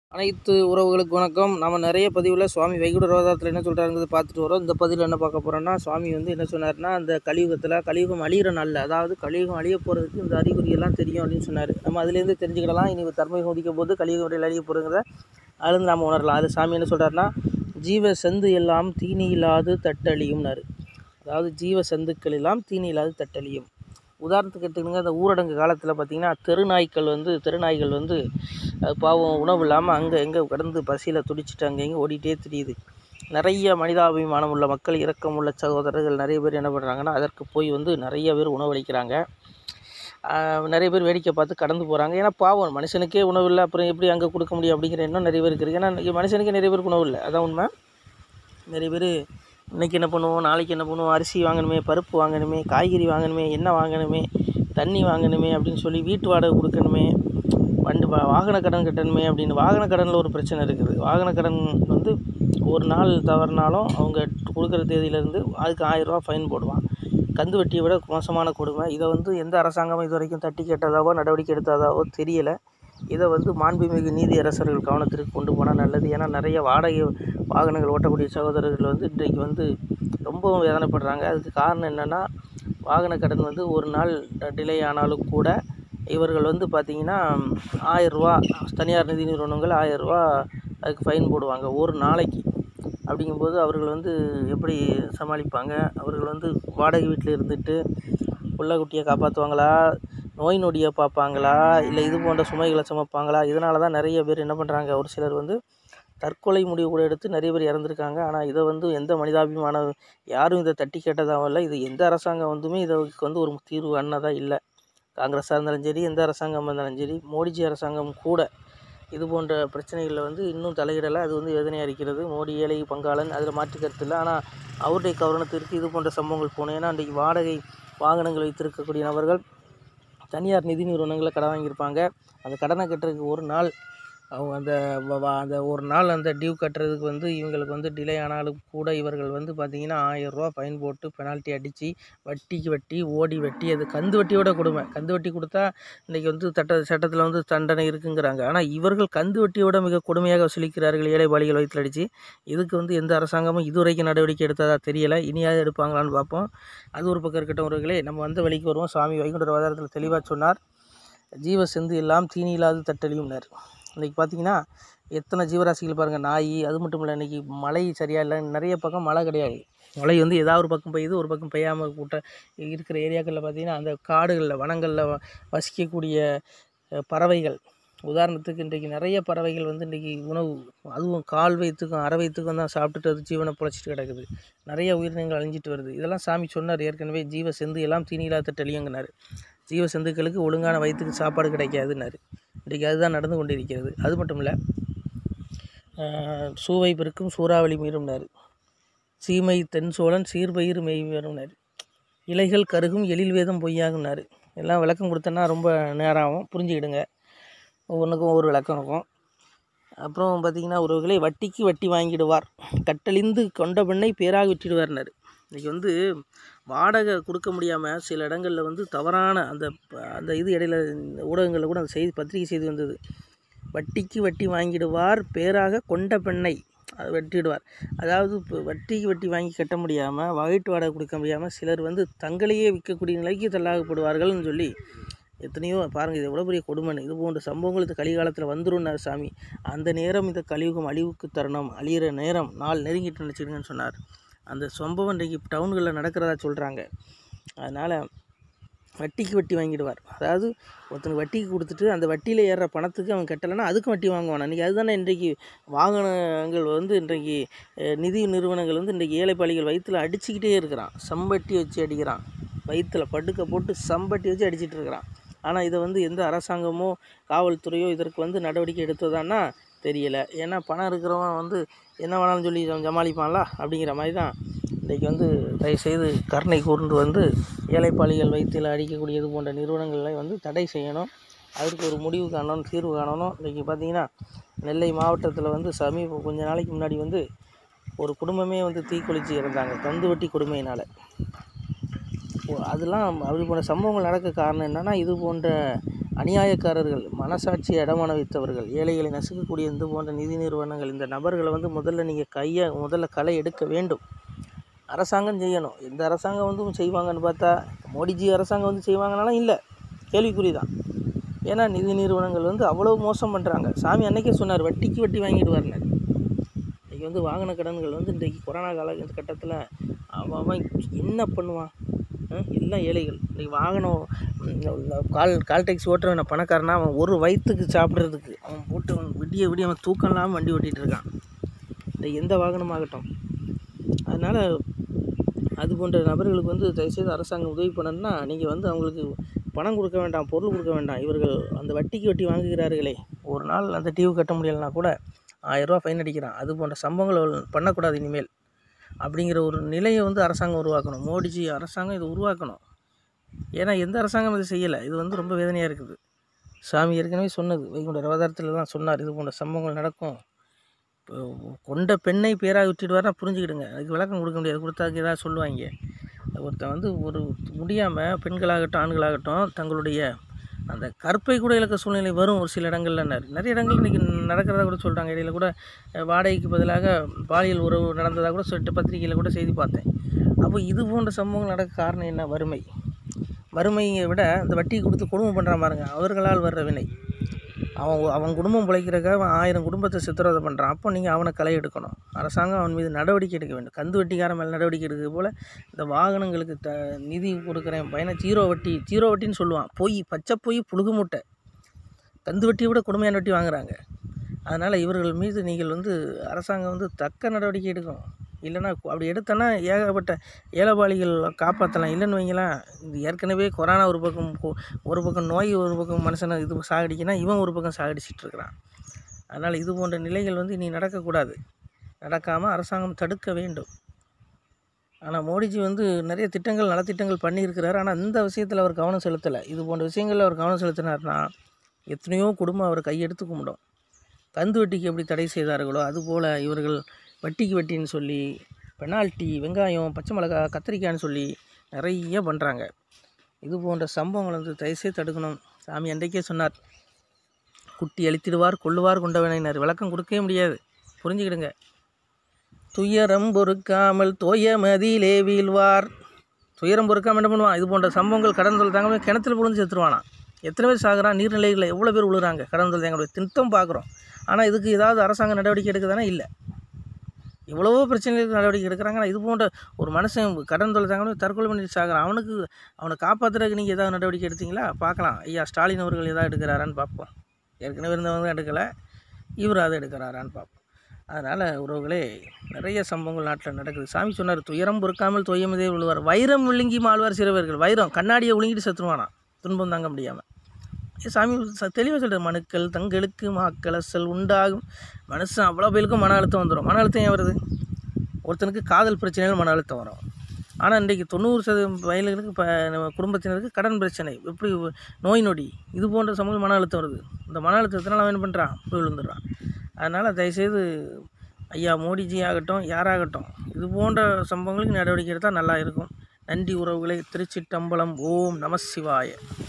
அனைத்து உறவுகளுக்கு வணக்கம் நம்ம நிறைய பதிவில் சுவாமி வைகுண்டரோதாரத்தில் என்ன சொல்கிறாங்கிறது பார்த்துட்டு வரோம் இந்த பதிவில் என்ன பார்க்க போகிறோம்னா சுவாமி வந்து என்ன சொன்னார்னா அந்த கலியுகத்தில் கலியுகம் அழியிற நாளில் அதாவது கலியுகம் அழிய போகிறதுக்கு இந்த அறிகுறியெல்லாம் தெரியும் அப்படின்னு சொன்னார் நம்ம அதுலேருந்து தெரிஞ்சுக்கிடலாம் இனி தர்மயுகம் உதிக்கும் போது கலியுகம் வரையில் அழிய போகிறங்கிறத அதுலேருந்து நாம் உணரலாம் அது சாமி என்ன சொல்கிறாருன்னா ஜீவ செந்து எல்லாம் தீனி இல்லாது தட்டழியும்னாரு அதாவது ஜீவ சந்துக்கள் எல்லாம் தீனி இல்லாது தட்டழியும் உதாரணத்துக்கு எடுத்துக்கணுங்க அந்த ஊரடங்கு காலத்தில் பார்த்திங்கன்னா தெருநாய்க்கள் வந்து தெருநாய்கள் வந்து அது பாவம் உணவு இல்லாமல் அங்கே எங்கே கடந்து பசியில் துடிச்சிட்டு அங்கே இங்கே ஓடிட்டே திரியுது நிறைய மனிதாபிமானம் உள்ள மக்கள் இரக்கம் உள்ள சகோதரர்கள் நிறைய பேர் என்ன பண்ணுறாங்கன்னா அதற்கு போய் வந்து நிறைய பேர் உணவளிக்கிறாங்க ஆஹ் நிறைய பேர் வேடிக்கை பார்த்து கடந்து போகிறாங்க ஏன்னா பாவம் மனுஷனுக்கே உணவு இல்லை அப்புறம் எப்படி அங்கே கொடுக்க முடியும் அப்படிங்கிற எண்ணம் நிறைய பேருக்கு இருக்குது ஏன்னா இன்னைக்கு மனுஷனுக்கே நிறைய பேருக்கு உணவு இல்லை அதான் உண்மை நிறைய பேர் இன்றைக்கி என்ன பண்ணுவோம் நாளைக்கு என்ன பண்ணுவோம் அரிசி வாங்கணுமே பருப்பு வாங்கணுமே காய்கறி வாங்கணுமே எண்ணெய் வாங்கணுமே தண்ணி வாங்கணுமே அப்படின்னு சொல்லி வீட்டு வாடகை கொடுக்கணுமே வண்டி வா வாகன கடன் கட்டணுமே அப்படின்னு வாகன கடனில் ஒரு பிரச்சனை இருக்குது வாகன கடன் வந்து ஒரு நாள் தவறினாலும் அவங்க கொடுக்குற தேதியிலேருந்து அதுக்கு ஆயிரரூவா ஃபைன் போடுவான் கந்து வட்டியை விட மோசமான கொடுமை இதை வந்து எந்த அரசாங்கமும் இது வரைக்கும் தட்டி கேட்டதாவோ நடவடிக்கை எடுத்ததாவோ தெரியலை இதை வந்து மாண்புமிகு நீதியரசர்கள் கவனத்திற்கு கொண்டு போனால் நல்லது ஏன்னா நிறைய வாடகை வாகனங்கள் ஓட்டக்கூடிய சகோதரர்கள் வந்து இன்றைக்கு வந்து ரொம்பவும் வேதனைப்படுறாங்க அதுக்கு காரணம் என்னென்னா வாகன கடன் வந்து ஒரு நாள் டிலே ஆனாலும் கூட இவர்கள் வந்து பார்த்திங்கன்னா ஆயரூவா தனியார் நிதி நிறுவனங்கள் ஆயரூவா அதுக்கு ஃபைன் போடுவாங்க ஒரு நாளைக்கு அப்படிங்கும்போது அவர்கள் வந்து எப்படி சமாளிப்பாங்க அவர்கள் வந்து வாடகை வீட்டில் இருந்துட்டு புள்ள குட்டியை காப்பாற்றுவாங்களா நோய் நொடியை பார்ப்பாங்களா இல்லை இது போன்ற சுமைகளை சுமப்பாங்களா இதனால தான் நிறைய பேர் என்ன பண்ணுறாங்க ஒரு சிலர் வந்து தற்கொலை முடிவு கூட எடுத்து நிறைய பேர் இறந்துருக்காங்க ஆனால் இதை வந்து எந்த மனிதாபிமான யாரும் இதை தட்டி கேட்டதாகவும் இல்லை இது எந்த அரசாங்கம் வந்துமே இதுக்கு வந்து ஒரு தீர்வு அண்ணதாக இல்லை காங்கிரஸாக இருந்தாலும் சரி எந்த அரசாங்கம் இருந்தாலும் சரி மோடிஜி அரசாங்கம் கூட இது போன்ற பிரச்சனைகளில் வந்து இன்னும் தலையிடலை அது வந்து வேதனையாக இருக்கிறது மோடி ஏழை பங்காளன் அதில் மாற்று கருத்து இல்லை ஆனால் அவருடைய கவனத்திற்கு இது போன்ற சம்பவங்கள் போகணும் ஏன்னா அன்றைக்கு வாடகை வாகனங்கள் வைத்திருக்கக்கூடிய நபர்கள் தனியார் நிதி நிறுவனங்களில் கடன் வாங்கியிருப்பாங்க அந்த கடனை கட்டுறதுக்கு ஒரு நாள் அவங்க அந்த வ- வ- அந்த ஒரு நாள் அந்த டியூ கட்டுறதுக்கு வந்து இவங்களுக்கு வந்து டிலே ஆனாலும் கூட இவர்கள் வந்து பார்த்திங்கன்னா ஆயிரரூவா ஃபைன் போட்டு பெனால்ட்டி அடித்து வட்டிக்கு வட்டி ஓடி வட்டி அது கந்து வட்டியோட கொடுமை கந்து வட்டி கொடுத்தா இன்றைக்கி வந்து சட்ட சட்டத்தில் வந்து தண்டனை இருக்குங்கிறாங்க ஆனால் இவர்கள் கந்து வட்டியோட மிக கொடுமையாக வசூலிக்கிறார்கள் ஏழை பாலிகள் வயிற்றில் அடித்து இதுக்கு வந்து எந்த அரசாங்கமும் இதுவரைக்கும் நடவடிக்கை எடுத்ததா தெரியலை இனியாவது எடுப்பாங்களான்னு பார்ப்போம் அது ஒரு பக்கம் இருக்கட்டும் அவர்களே நம்ம வந்த வழிக்கு வருவோம் சுவாமி வைகுண்டர் அவதாரத்தில் தெளிவாக சொன்னார் ஜீவ செந்து எல்லாம் தீனி இல்லாத தட்டழியும்னார் இன்றைக்கி பார்த்தீங்கன்னா எத்தனை ஜீவராசிகள் பாருங்கள் நாய் அது மட்டும் இல்லை இன்றைக்கி மழை சரியாக இல்லை நிறைய பக்கம் மழை கிடையாது மழை வந்து ஏதாவது ஒரு பக்கம் பெய்யுது ஒரு பக்கம் பெய்யாமல் கூட்ட இருக்கிற ஏரியாக்களில் பார்த்தீங்கன்னா அந்த காடுகளில் வனங்களில் வ- வசிக்கக்கூடிய அஹ், பறவைகள் உதாரணத்துக்கு இன்றைக்கி நிறைய பறவைகள் வந்து இன்றைக்கி உணவு அதுவும் கால் வயிற்றுக்கும் அரை வயிற்றுக்கும் தான் சாப்பிட்டுட்டு அது ஜீவனை பொழைச்சிட்டு கிடக்குது நிறைய உயிரினங்கள் அழிஞ்சிட்டு வருது இதெல்லாம் சாமி சொன்னார் ஏற்கனவே ஜீவ செந்து எல்லாம் தீனியில்லாத தெளியுங்கனார் ஜீவ செந்துக்களுக்கு ஒழுங்கான வயிற்றுக்கு சாப்பாடு கிடைக்காதுன்னாரு இன்றைக்கி அதுதான் நடந்து கொண்டிருக்கிறது அது மட்டும் இல்லை ஆஹ், சூவை பெருக்கும் சூறாவளி மீறும்னாரு சீமை தென் சோழன் சீர்பயிர் மெய்வரும்னாரு இலைகள் கருகும் எழில் வேதம் பொய்யாகும்னாரு எல்லாம் விளக்கம் கொடுத்தேன்னா ரொம்ப நேரம் ஆகும் புரிஞ்சுக்கிடுங்க ஒவ்வொன்றுக்கும் ஒவ்வொரு விளக்கம் இருக்கும் அப்புறம் பார்த்தீங்கன்னா ஒருவர்களை வட்டிக்கு வட்டி வாங்கிடுவார் கட்டழிந்து கொண்ட பெண்ணை பேராக விட்டுடுவார்னாரு இன்றைக்கி வந்து வாடகை கொடுக்க முடியாமல் சில இடங்களில் வந்து தவறான அந்த ப- அந்த இது இடையில இந்த ஊடகங்களில் கூட அந்த செய்தி பத்திரிகை செய்தி வந்தது வட்டிக்கு வட்டி வாங்கிடுவார் பேராக கொண்ட பெண்ணை அதை வெட்டிடுவார் அதாவது இப்போ வட்டிக்கு வட்டி வாங்கி கட்ட முடியாமல் வயிற்று வாடகை கொடுக்க முடியாமல் சிலர் வந்து தங்களையே விற்கக்கூடிய நிலைக்கு தள்ளாகப்படுவார்கள்னு சொல்லி எத்தனையோ பாருங்கள் இது எவ்வளோ பெரிய கொடுமைன்னு இது போன்ற சம்பவங்கள் இந்த கலிகாலத்தில் வந்துருன்னார் சாமி அந்த நேரம் இந்த கலியுகம் அழிவுக்கு தருணம் அழியிற நேரம் நாள் நெருங்கிட்டு நினச்சிடுங்கன்னு சொன்னார் அந்த சம்பவம் இன்றைக்கி டவுன்களில் நடக்கிறதா சொல்கிறாங்க அதனால் வட்டிக்கு வட்டி வாங்கிடுவார் அதாவது ஒருத்தனுக்கு வட்டிக்கு கொடுத்துட்டு அந்த வட்டியில் ஏறுற பணத்துக்கு அவன் கட்டலைன்னா அதுக்கும் வட்டி வாங்குவான் இன்றைக்கி அதுதானே இன்றைக்கு வாகனங்கள் வந்து இன்றைக்கு அஹ், நிதி நிறுவனங்கள் வந்து இன்றைக்கி ஏழைப்பாளிகள் வயிற்றில் அடிச்சுக்கிட்டே இருக்கிறான் சம்பட்டி வச்சு அடிக்கிறான் வயிற்றில் படுக்க போட்டு சம்பட்டி வச்சு அடிச்சிட்டு இருக்கிறான் ஆனால் இதை வந்து எந்த அரசாங்கமோ காவல்துறையோ இதற்கு வந்து நடவடிக்கை எடுத்ததான்னா தெரியலை ஏன்னா பணம் இருக்கிறவன் வந்து என்ன வேணாலும் சொல்லி சம்- சமாளிப்பான்ல அப்படிங்கிற மாதிரி தான் இன்றைக்கி வந்து தயவுசெய்து கருணை கூர்ந்து வந்து ஏழைப்பாளிகள் வயிற்றில் அடிக்கக்கூடியது போன்ற நிறுவனங்களை வந்து தடை செய்யணும் அதற்கு ஒரு முடிவு காணணும் தீர்வு காணணும் இன்றைக்கி பார்த்தீங்கன்னா நெல்லை மாவட்டத்தில் வந்து சமீப கொஞ்ச நாளைக்கு முன்னாடி வந்து ஒரு குடும்பமே வந்து தீக்குளிச்சு இறந்தாங்க கந்து வட்டி கொடுமையினால் ஓ- அதெல்லாம் அப்படி போன்ற சம்பவங்கள் நடக்க காரணம் என்னென்னா இது போன்ற அநியாயக்காரர்கள் மனசாட்சியை அடமான வைத்தவர்கள் ஏழைகளை நசுக்கக்கூடிய இது போன்ற நிதி நிறுவனங்கள் இந்த நபர்களை வந்து முதல்ல நீங்கள் கையை முதல்ல களை எடுக்க வேண்டும் அரசாங்கம் செய்யணும் எந்த அரசாங்கம் வந்து செய்வாங்கன்னு பார்த்தா மோடிஜி அரசாங்கம் வந்து செய்வாங்கனாலும் இல்லை கேள்விக்குறி தான் ஏன்னா நிதி நிறுவனங்கள் வந்து அவ்வளோ மோசம் பண்ணுறாங்க சாமி அன்னைக்கே சொன்னார் வட்டிக்கு வட்டி வாங்கிட்டு வரல இன்றைக்கி வந்து வாகன கடன்கள் வந்து இன்றைக்கி கொரோனா கால கட்டத்தில் அவன் அவன் என்ன பண்ணுவான் ஆ? எல்லாம் ஏழைகள் இன்றைக்கி வாகனம் ம், இந்த கால் கால் டாக்ஸி ஓட்டுறவன் பணக்காரனா அவன் ஒரு வயிற்றுக்கு சாப்பிட்றதுக்கு அவன் போட்டு அவன் விடிய விடிய அவன் தூக்கம் இல்லாமல் வண்டி ஓட்டிகிட்டு இருக்கான் இந்த எந்த வாகனமாகட்டும் அதனால் அது போன்ற நபர்களுக்கு வந்து தயவுசெய்து அரசாங்கம் உதவி பண்ணணும்னா நீங்கள் வந்து அவங்களுக்கு பணம் கொடுக்க வேண்டாம் பொருள் கொடுக்க வேண்டாம் இவர்கள் அந்த வட்டிக்கு வட்டி வாங்குகிறார்களே ஒரு நாள் அந்த டியூ கட்ட முடியலைன்னா கூட ஆயிரரூவா ஃபைன் அடிக்கிறான் அது போன்ற சம்பவங்கள் பண்ணக்கூடாது இனிமேல் அப்படிங்கிற ஒரு நிலையை வந்து அரசாங்கம் உருவாக்கணும் மோடிஜி அரசாங்கம் இதை உருவாக்கணும் ஏன்னா எந்த அரசாங்கம் இது செய்யலை இது வந்து ரொம்ப வேதனையாக இருக்குது சாமி ஏற்கனவே சொன்னது வைகுண்ட ரவதாரத்தில் தான் சொன்னார் இது போன்ற சம்பவங்கள் நடக்கும் இப்போ கொண்ட பெண்ணை பேராக விட்டுடுவார்னா புரிஞ்சுக்கிடுங்க அதுக்கு விளக்கம் கொடுக்க முடியாது கொடுத்தாக்கு ஏதாவது சொல்லுவாங்க ஒருத்தன் வந்து ஒரு முடியாமல் பெண்களாகட்டும் ஆண்களாகட்டும் தங்களுடைய அந்த கற்பை கூட இழக்க சூழ்நிலை வரும் ஒரு சில இடங்கள்லன்னாரு நிறைய இடங்கள் இன்றைக்கி நடக்கிறதா கூட சொல்கிறாங்க இடையில கூட அஹ், வாடகைக்கு பதிலாக பாலியல் உறவு நடந்ததாக கூட சொல்லிட்டு பத்திரிகையில் கூட செய்தி பார்த்தேன் அப்போ இது போன்ற சம்பவங்கள் நடக்க காரணம் என்ன வறுமை வறுமையை விட இந்த வட்டி கொடுத்து கொடுமை பண்ணுறான் பாருங்க அவர்களால் வர்ற வினை அவன் ஒ- அவன் குடும்பம் பிழைக்கிறக்காக அவன் ஆயிரம் குடும்பத்தை சித்திரவதை பண்ணுறான் அப்போ நீங்கள் அவனை களை எடுக்கணும் அரசாங்கம் அவன் மீது நடவடிக்கை எடுக்க வேண்டும் கந்து வட்டிக்காரன் மேலே நடவடிக்கை எடுக்கிறது போல் இந்த வாகனங்களுக்கு த நிதி கொடுக்குறேன் பையனை ஜீரோ வட்டி ஜீரோ வட்டின்னு சொல்லுவான் பொய் பச்சை பொய் புழுகு மூட்டை கந்து வட்டியை விட கொடுமையான வட்டி வாங்குறாங்க அதனால் இவர்கள் மீது நீங்கள் வந்து அரசாங்கம் வந்து தக்க நடவடிக்கை எடுக்கும் இல்லைன்னா கு- அப்படி எடுத்தோன்னா ஏகப்பட்ட ஏழைபாளிகள் காப்பாற்றலாம் இல்லைன்னு வைங்களேன் இது ஏற்கனவே கொரோனா ஒரு பக்கம் கொ- ஒரு பக்கம் நோய் ஒரு பக்கம் மனுஷனை இது சாகடிக்கினா இவன் ஒரு பக்கம் சாகடிச்சிட்டு இருக்கிறான் அதனால் இது போன்ற நிலைகள் வந்து இனி நடக்கக்கூடாது நடக்காமல் அரசாங்கம் தடுக்க வேண்டும் ஆனால் மோடிஜி வந்து நிறைய திட்டங்கள் நலத்திட்டங்கள் பண்ணியிருக்கிறார் ஆனால் இந்த விஷயத்தில் அவர் கவனம் செலுத்தலை இது போன்ற விஷயங்களில் அவர் கவனம் செலுத்தினார்னா எத்தனையோ குடும்பம் அவர் கையெடுத்து கும்பிடும் கந்து வட்டிக்கு எப்படி தடை செய்தார்களோ அதுபோல் இவர்கள் வட்டிக்கு வட்டின்னு சொல்லி பெனால்ட்டி வெங்காயம் பச்சை மிளகாய் கத்திரிக்காய்னு சொல்லி நிறைய பண்ணுறாங்க இது போன்ற சம்பவங்கள் வந்து தயவுசெய்து தடுக்கணும் சாமி அன்றைக்கே சொன்னார் குட்டி அழித்திடுவார் கொள்ளுவார் கொண்டவனைனர் விளக்கம் கொடுக்கவே முடியாது புரிஞ்சுக்கிடுங்க துயரம் பொறுக்காமல் தோயமதியிலே வீழ்வார் துயரம் பொறுக்காமல் என்ன பண்ணுவான் இது போன்ற சம்பவங்கள் கடந்தல் தாங்க கிணத்துல விழுந்து செத்துருவானா எத்தனை பேர் சாகுறான் நீர்நிலைகளில் எவ்வளோ பேர் விழுறாங்க கடந்தல் தேங்களுடைய திட்டம் பார்க்குறோம் ஆனால் இதுக்கு ஏதாவது அரசாங்க நடவடிக்கை எடுக்குதானே இல்லை எவ்வளவோ பிரச்சனைகளுக்கு நடவடிக்கை எடுக்கிறாங்க ஆனால் இது போன்ற ஒரு மனுஷன் கடன் தொலைத்தாங்க தற்கொலை பண்ணிட்டு சாகுறான் அவனுக்கு அவனை காப்பாற்றுறதுக்கு நீங்கள் ஏதாவது நடவடிக்கை எடுத்தீங்களா பார்க்கலாம் ஐயா ஸ்டாலின் அவர்கள் ஏதாவது எடுக்கிறாரான்னு பார்ப்போம் ஏற்கனவே இருந்தவங்க எடுக்கலை இவர் அதை எடுக்கிறாரான்னு பார்ப்போம் அதனால் உறவுகளே நிறைய சம்பவங்கள் நாட்டில் நடக்குது சாமி சொன்னார் துயரம் பொறுக்காமல் தொய்யமதே விழுவார் வைரம் விழுங்கி மாழ்வார் சிறுவர்கள் வைரம் கண்ணாடியை விழுங்கிட்டு செத்துருவானா துன்பம் தாங்க முடியாமல் சாமி ச- தெளிவாக சொல்கிறார் மனுக்கள் தங்களுக்கு மாக்கலசல் உண்டாகும் மனுஷன் அவ்வளோ பேருக்கும் மன அழுத்தம் வந்துடும் மன அழுத்தம் ஏன் வருது ஒருத்தனுக்கு காதல் பிரச்சனைகள் மன அழுத்தம் வரும் ஆனால் இன்றைக்கி தொண்ணூறு சதவீதம் வயலுகளுக்கு இப்போ நம்ம குடும்பத்தினருக்கு கடன் பிரச்சனை எப்படி நோய் நொடி இது போன்ற சமூக மன அழுத்தம் வருது இந்த மன அழுத்தத்தினால அவன் என்ன பண்ணுறான் போய் விழுந்துடுறான் அதனால் தயவுசெய்து ஐயா மோடிஜி ஆகட்டும் யாராகட்டும் இது போன்ற சம்பவங்களுக்கு நடவடிக்கை எடுத்தால் நல்லா இருக்கும் நன்றி உறவுகளை திருச்சிட்டம்பலம் ஓம் நம சிவாய